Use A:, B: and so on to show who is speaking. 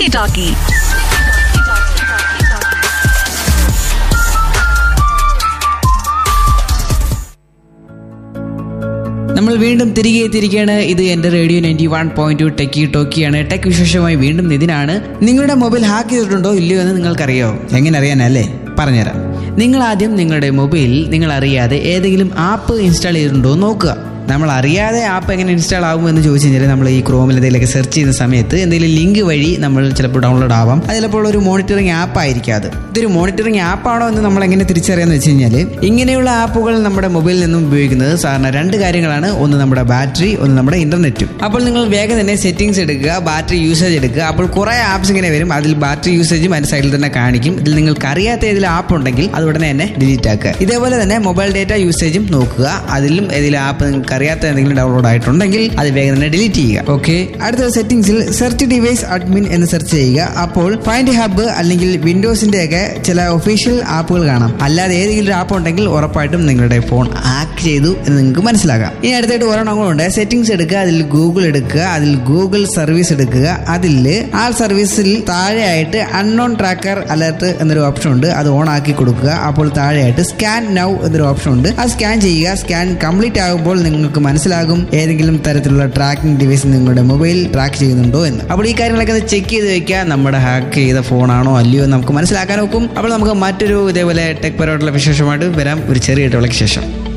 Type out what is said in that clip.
A: talkie.
B: നമ്മൾ വീണ്ടും തിരികെ എത്തിയിരിക്കുകയാണ് ഇത് എന്റെ radio ninety one point two techie ടോക്കിയാണ് ടെക് വിശേഷമായി വീണ്ടും നിതിനാണ് നിങ്ങളുടെ മൊബൈൽ ഹാക്ക് ചെയ്തിട്ടുണ്ടോ ഇല്ലയോ എന്ന് നിങ്ങൾക്കറിയോ എങ്ങനെ അറിയാനല്ലേ പറഞ്ഞുതരാം നിങ്ങൾ ആദ്യം നിങ്ങളുടെ മൊബൈൽ നിങ്ങൾ അറിയാതെ ഏതെങ്കിലും ആപ്പ് ഇൻസ്റ്റാൾ ചെയ്തിട്ടുണ്ടോ എന്ന് നോക്കുക നമ്മൾ അറിയാതെ ആപ്പ് എങ്ങനെ ഇൻസ്റ്റാൾ ആകും എന്ന് ചോദിച്ചു കഴിഞ്ഞാൽ നമ്മൾ ഈ ക്രോമിൽ എന്തെങ്കിലുമൊക്കെ സെർച്ച് ചെയ്യുന്ന സമയത്ത് എന്തെങ്കിലും ലിങ്ക് വഴി നമ്മൾ ചിലപ്പോൾ ഡൗൺലോഡ് ആവാം അത് ചിലപ്പോൾ ഒരു മോണിറ്ററിംഗ് ആപ്പ് ആയിരിക്കും അത് ഇതൊരു മോണിറ്ററിംഗ് ആപ്പാണോ എന്ന് നമ്മൾ എങ്ങനെ തിരിച്ചറിയാന്ന് വെച്ച് കഴിഞ്ഞാൽ ഇങ്ങനെയുള്ള ആപ്പുകൾ നമ്മുടെ മൊബൈലിൽ നിന്നും ഉപയോഗിക്കുന്നത് സാധാരണ രണ്ട് കാര്യങ്ങളാണ് ഒന്ന് നമ്മുടെ ബാറ്ററി ഒന്ന് നമ്മുടെ ഇന്റർനെറ്റും അപ്പോൾ നിങ്ങൾ വേഗം തന്നെ സെറ്റിംഗ്സ് എടുക്കുക ബാറ്ററി യൂസേജ് എടുക്കുക അപ്പോൾ കുറേ ആപ്സ് ഇങ്ങനെ വരും അതിൽ ബാറ്ററി യൂസേജും അതിന്റെ സൈഡിൽ തന്നെ കാണിക്കും ഇതിൽ നിങ്ങൾക്ക് അറിയാത്ത ഏതെങ്കിലും ആപ്പ് ഉണ്ടെങ്കിൽ അത് ഉടനെ തന്നെ ഡിലീറ്റ് ആക്കുക ഇതേപോലെ തന്നെ മൊബൈൽ ഡേറ്റ യൂസേജും നോക്കുക അതിലും ഏതെങ്കിലും ആപ്പ് നിങ്ങൾക്ക് അറിയാത്ത എന്തെങ്കിലും ഡൗൺലോഡ് ആയിട്ടുണ്ടെങ്കിൽ അത് വേഗം തന്നെ ഡിലീറ്റ് ചെയ്യുക ഓക്കെ അടുത്ത സെറ്റിംഗ്സിൽ സെർച്ച് ഡിവൈസ് അഡ്മിൻ എന്ന് സെർച്ച് ചെയ്യുക അപ്പോൾ ഫൈൻഡ് ഹബ് അല്ലെങ്കിൽ വിൻഡോസിന്റെ ഒക്കെ ചില ഒഫീഷ്യൽ ആപ്പുകൾ കാണാം അല്ലാതെ ഏതെങ്കിലും ഒരു ആപ്പ് ഉണ്ടെങ്കിൽ ഉറപ്പായിട്ടും നിങ്ങളുടെ ഫോൺ ഹാക്ക് ചെയ്തു എന്ന് നിങ്ങൾക്ക് മനസ്സിലാക്കാം ഇനി അടുത്തായിട്ട് ഒരെണ്ണം കൂടെ ഉണ്ട് സെറ്റിംഗ്സ് എടുക്കുക അതിൽ ഗൂഗിൾ എടുക്കുക അതിൽ ഗൂഗിൾ സർവീസ് എടുക്കുക അതിൽ ആ സർവീസിൽ താഴെയായിട്ട് അൺനോൺ ട്രാക്കർ അലർട്ട് എന്നൊരു ഓപ്ഷൻ ഉണ്ട് അത് ഓൺ ആക്കി കൊടുക്കുക അപ്പോൾ താഴെയായിട്ട് സ്കാൻ നൗ എന്നൊരു ഓപ്ഷൻ ഉണ്ട് അത് സ്കാൻ ചെയ്യുക സ്കാൻ കംപ്ലീറ്റ് ആകുമ്പോൾ നിങ്ങൾക്ക് മനസ്സിലാകും ഏതെങ്കിലും തരത്തിലുള്ള ട്രാക്കിംഗ് ഡിവൈസ് നിങ്ങളുടെ മൊബൈൽ ട്രാക്ക് ചെയ്യുന്നുണ്ടോ എന്ന് അപ്പോൾ ഈ കാര്യങ്ങളൊക്കെ ഒന്ന് ചെക്ക് ചെയ്ത് വെക്കുക നമ്മുടെ ഹാക്ക് ചെയ്ത ഫോണാണോ അല്ലയോ എന്ന് നമുക്ക് മനസ്സിലാക്കാൻ നോക്കും അപ്പോൾ നമുക്ക് മറ്റൊരു ഇതേപോലെ ടെക് പരമായിട്ടുള്ള വിശേഷമായിട്ട് വരാം ഒരു ചെറിയ ഇടവേളയ്ക്ക് ശേഷം